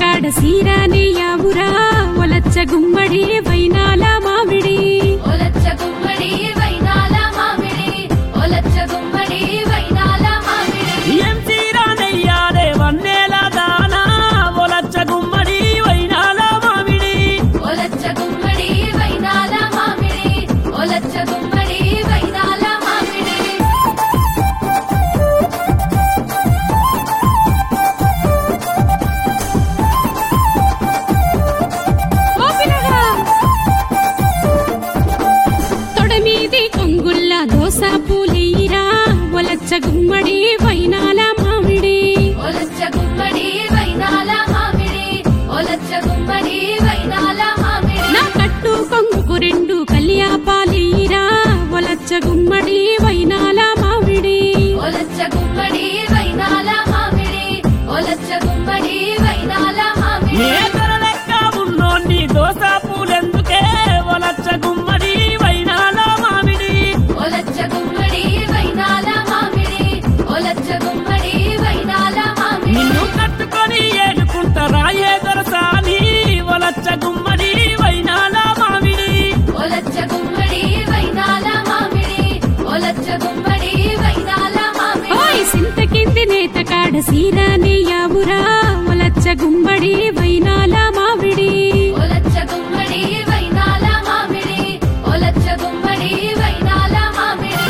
కాడ సీరాని యావురా ఒలచ్చ గుమ్మడి వైనాల మామిడి ఒలచ్చ గుమ్మడి వైనాల మామిడి ఒలచ్చ గుమ్మడి వైనాల మామిడి ఏం చీరానయ్యారే వన్నేల దానా ఒలచ్చ గుమ్మడి వైనాల మామిడి ఒలచ్చ గుమ్మడి వైనాల మామిడి ఒలచ్చ గుమ్మడి వైనాల మామిడి ఓ పిల్లగా! తొడమీది కొంగుల్ల దోస పూలేయిరా ఒలచ్చ గుమ్మడి వైనాల మామిడి ఒలచ్చ గుమ్మడి వైనాల మామిడి ఒలచ్చ గుమ్మడి వైనాల మామిడి నా కట్టు కొంగుకు రెండు కళ్యాపాలేయిరా ఒలచ్చ గుమ్మడి వైనాల మామిడి ఒలచ్చ గుమ్మడి వైనాల మామిడి ఒలచ్చ గుమ్మడి వైనాల మామిడి నేతల లెక్క ఉన్నోన్ని దోస పూలెందుకే ఒలచ్చ గుమ్మడి వైనాల మామిడి ఒలచ్చ గుమ్మడి వైనాల మామిడి ఒలచ్చ గుమ్మడి వైనాల మామిడి నిన్ను కట్టుకొని ఏడుకుంటారా ఏదరసాని ఒలచ్చ గుమ్మడి వైనాల మామిడి ఒలచ్చ గుమ్మడి వైనాల మామిడి ఒలచ్చ గుమ్మడి వైనాల మామిడి ఓయ్ సింతకింది నేత కాడ సీరాని యావురా ఒలచ్చ గుమ్మడి వైనాల మామిడి ఒలచ్చ గుమ్మడి వైనాల మామిడి ఒలచ్చ గుమ్మడి వైనాల మామిడి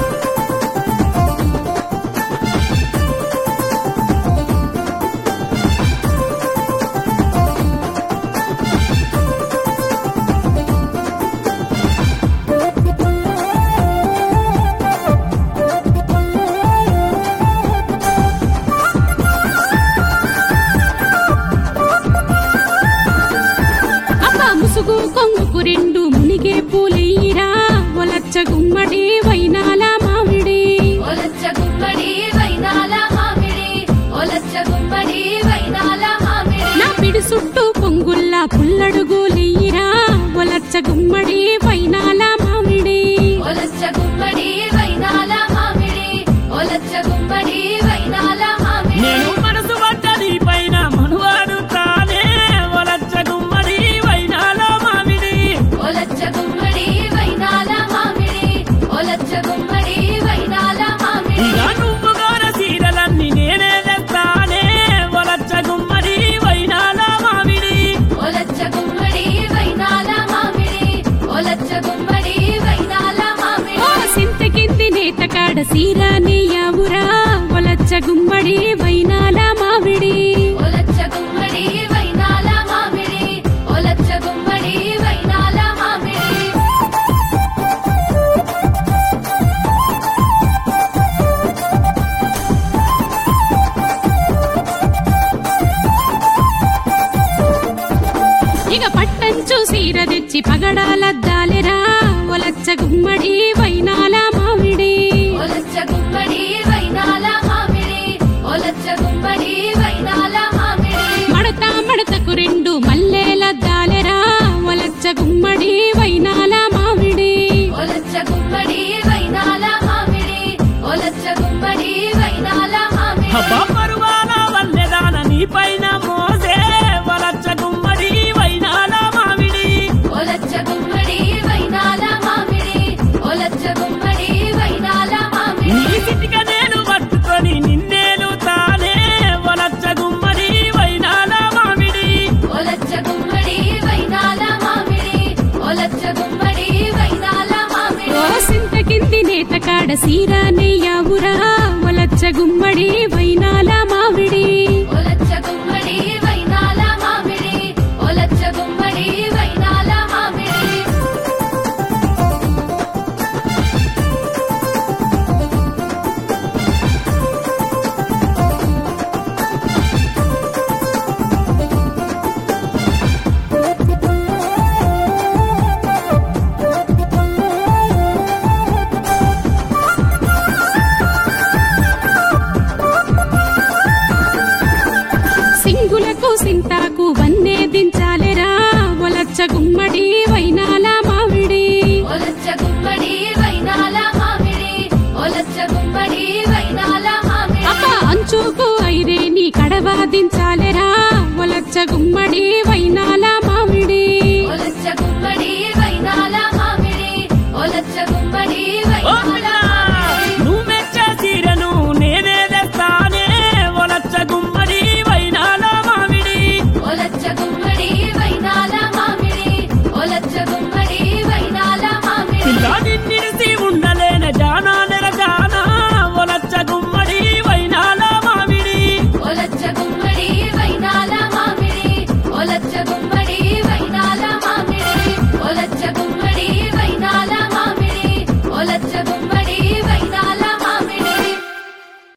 అబ్బ ముసుగు కొంగుకు రెండు మునిగే పూలేయిరా ఒలచ్చ గుమ్మడి వైనాల మామిడి ఒలచ్చ గుమ్మడి వైనాల మామిడి ఒలచ్చ గుమ్మడి వైనాల మామిడి నా పిడి చుట్టూ పొంగుల్లా పుల్లడుగులేయిరా ఒలచ్చ గుమ్మడి వైనాల మామిడి ఒలచ్చ గుమ్మడి వైనాల మామిడి ఒలచ్చ గుమ్మడి వైనాల మామిడి నేను మనసు పడ్డది పైన మనువాడు తానే ఒలచ్చ గుమ్మడి వైనాల మామిడి ఒలచ్చ గుమ్మడి వైనాల మామిడి ఒలచ్చ గుమ్మడి వైనాల మామిడి ఇక నువ్వు గోర సీరలన్నీ నేనే తెస్తానే ఒలచ్చ గుమ్మడి వైనాల మామిడి ఒలచ్చ గుమ్మడి వైనాల మామిడి ఒలచ్చ గుమ్మడి వైనాల మామిడి ఓ సింతకింది నేత కాడ సీరాని యావురా ఒలచ్చ గుమ్మడి వైనాల మామిడి ఒలచ్చ గుమ్మడి వైనాల మామిడి ఒలచ్చ గుమ్మడి వైనాల మామిడి ఇక పట్టంచు సీర తెచ్చి పగడాలద్దాలెరా ఒలచ్చ గుమ్మడి వైనాల మామిడి ఒలచ్చ గుమ్మడి వైనాల మామిడి ఒలచ్చ గుమ్మడి వైనాల మామిడి మడత మడతకు రెండు మల్లెలద్దాలెరా ఒలచ్చ గుమ్మడి వైనాల మామిడి ఒలచ్చ గుమ్మడి వైనాల మామిడి ఒలచ్చ గుమ్మడి వైనాల మామిడి అబ్బా పరువాల వల్లెదాన నీ పైన మోసే ఒలచ్చ గుమ్మడి వైనాల మామిడి ఒలచ్చ గుమ్మడి వైనాల మామిడి ఒలచ్చ గుమ్మడి వైనాల మామిడి నీ సిటిక నేను పట్టుకొని నిన్నేలు తానే ఒలచ్చ గుమ్మడి వైనాల మామిడి ఒలచ్చ గుమ్మడి వైనాల మామిడి ఒలచ్చ గుమ్మడి వైనాల మామిడి ఓ సింతకింది నేత కాడ సీరాని యావురా ఒలచ్చ గుమ్మడి వైనాల మామిడి ఒలచ్చ గుమ్మడి వైనాల మామిడి ఒలచ్చ గుమ్మడి వైనాల మామిడి సింగులకు సింతాకు వన్నే దించాలెరా ఒలచ్చ గుమ్మడి వైనాల మామిడి ఒలచ్చ గుమ్మడి వైనాల మామిడి ఒలచ్చ గుమ్మడి వైనాల మామిడి అబ్బ అంచుకు ఐరే నీ కడవా దించాలెరా ఒలచ్చ గుమ్మడి వై